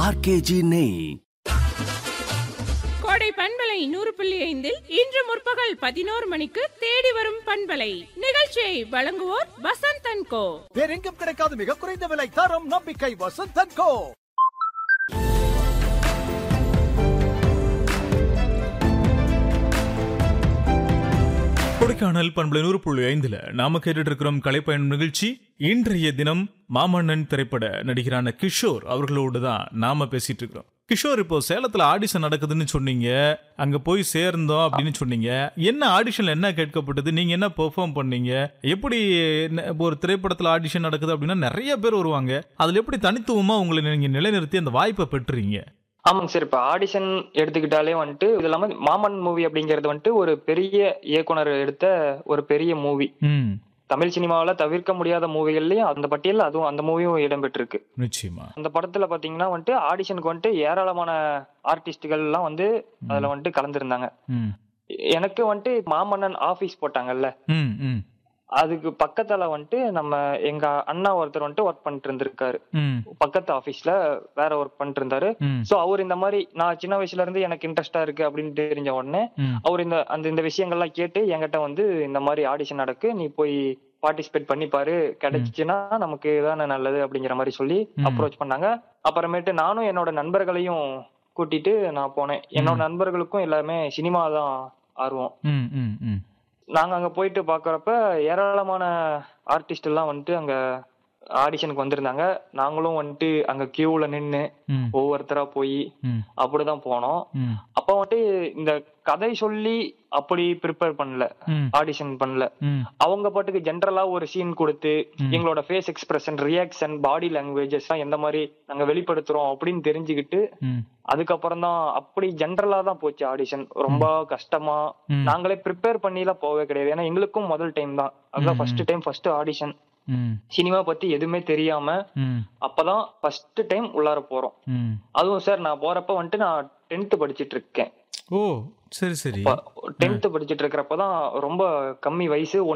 RKG நெய் கோடை பண்பலை நூறு புள்ளி ஐந்தில் இன்று முற்பகல் பதினோரு மணிக்கு தேடி வரும் பண்பலை நிகழ்ச்சியை வழங்குவோர் வசந்தன் கோ வேறெங்கும் கிடைக்காத மிக குறைந்த விலை தரம் நம்பிக்கை வசந்தன் கோ கொடைக்கானல் பண்பலை நூறு புள்ளி ஐந்துல நாம கேட்டுட்டு இருக்கிறோம் கலைப்பயணம் நிகழ்ச்சி இன்றைய தினம் மாமன்னன் திரைப்பட நடிகரான கிஷோர் அவர்களோடு தான் நாம பேசிட்டு இருக்கிறோம் கிஷோர் இப்போ சேலத்துல ஆடிஷன் நடக்குதுன்னு சொன்னீங்க அங்க போய் சேர்ந்தோம் அப்படின்னு சொன்னீங்க என்ன ஆடிஷன்ல என்ன கேட்கப்பட்டது நீங்க என்ன பெர்ஃபார்ம் பண்ணீங்க எப்படி ந- இப்போ ஒரு திரைப்படத்துல ஆடிஷன் நடக்குது அப்படின்னா நிறைய பேர் வருவாங்க அதுல எப்படி தனித்துவமா உங்களை நீங்க நிலைநிறுத்தி அந்த வாய்ப்பை பெற்றுறீங்க ஆமாங்க சார் இப்போ ஆடிஷன் எடுத்துக்கிட்டாலே வந்துட்டு இது இல்லாம மாமன் மூவி அப்படிங்கிறது வந்துட்டு ஒரு பெரிய இயக்குனர் எடுத்த ஒரு பெரிய மூவி ம் தமிழ் சினிமாவில் தவிர்க்க முடியாத மூவிகள்லயும் அந்த பட்டியலில் அதுவும் அந்த மூவியும் இடம்பெற்றிருக்கு நிச்சயமா அந்த படத்துல பாத்தீங்கன்னா வந்துட்டு ஆடிஷனுக்கு வந்துட்டு ஏராளமான ஆர்டிஸ்டுகள் எல்லாம் வந்து அதுல வந்துட்டு கலந்துருந்தாங்க ம் எனக்கு வந்துட்டு மாமன்னன் ஆபீஸ் போட்டாங்கல்ல ம் ம் அதுக்கு பக்கத்துல வந்துட்டு நம்ம எங்க அண்ணா ஒருத்தர் வந்துட்டு ஒர்க் பண்ணிட்டு இருந்திருக்காரு ம் பக்கத்து ஆபீஸ்ல வேற ஒர்க் பண்ணிட்டு இருந்தாரு ம் சோ அவர் இந்த மாதிரி நான் சின்ன வயசுல இருந்து எனக்கு இன்ட்ரெஸ்டா இருக்கு அப்படின்னு தெரிஞ்ச உடனே ம் அவர் இந்த அந்த இந்த விஷயங்கள்லாம் கேட்டு என்கிட்ட வந்து இந்த மாதிரி ஆடிஷன் நடக்கு நீ போய் பார்ட்டிசிபேட் பண்ணி பாரு கிடைச்சுன்னா நமக்கு தானே நல்லது அப்படிங்கிற மாதிரி சொல்லி ம். அப்ரோச் பண்ணாங்க அப்புறமேட்டு நானும் என்னோட நண்பர்களையும் கூட்டிட்டு நான் போனேன் என்னோட நண்பர்களுக்கும் எல்லாமே சினிமா தான் ஆர்வம் ம் ம் ம் நாங்க அங்க போயிட்டு பாக்குறப்ப ஏராளமான ஆர்டிஸ்ட் எல்லாம் வந்துட்டு அங்க ஆடிஷனுக்கு வந்திருந்தாங்க நாங்களும் வந்துட்டு அங்க கியூல நின்னு ம் ஒவ்வொருத்தரா போய் ம் அப்படிதான் போனோம் ம் அப்ப வந்துட்டு இந்த கதை சொல்லி அப்படி ப்ரிப்பேர் பண்ணல ம் ஆடிஷன் பண்ணல ம் அவங்க பாட்டுக்கு ஜென்ரலா ஒரு சீன் கொடுத்து ம். எங்களோட face expression reaction body languages எல்லாம் எந்த மாதிரி நாங்க வெளிப்படுத்துறோம் அப்படின்னு தெரிஞ்சுக்கிட்டு ம் அதுக்கப்புறம் தான் அப்படி ஜென்ரலா தான் போச்சு ஆடிஷன் ரொம்ப கஷ்டமா ம். நாங்களே ப்ரிப்பேர் பண்ணிலாம் போகவே கிடையாது ஏன்னா எங்களுக்கும் முதல் டைம் தான் அதுதான் ம். ஃபர்ஸ்ட் டைம் ஃபர்ஸ்ட் ஆடிஷன் ம் சினிமா பத்தி எதுவுமே தெரியாம ம் அப்பதான் ஃபர்ஸ்ட் டைம் உள்ளார போறோம் ம் அதுவும் சார் நான் போறப்ப வந்துட்டு நான் டென்த் படிச்சிட்டு இருக்கேன் ஓ சரி சரி டென்த் படிச்சிட்டு இருக்கிறப்பதான் ரொம்ப கம்மி வயசு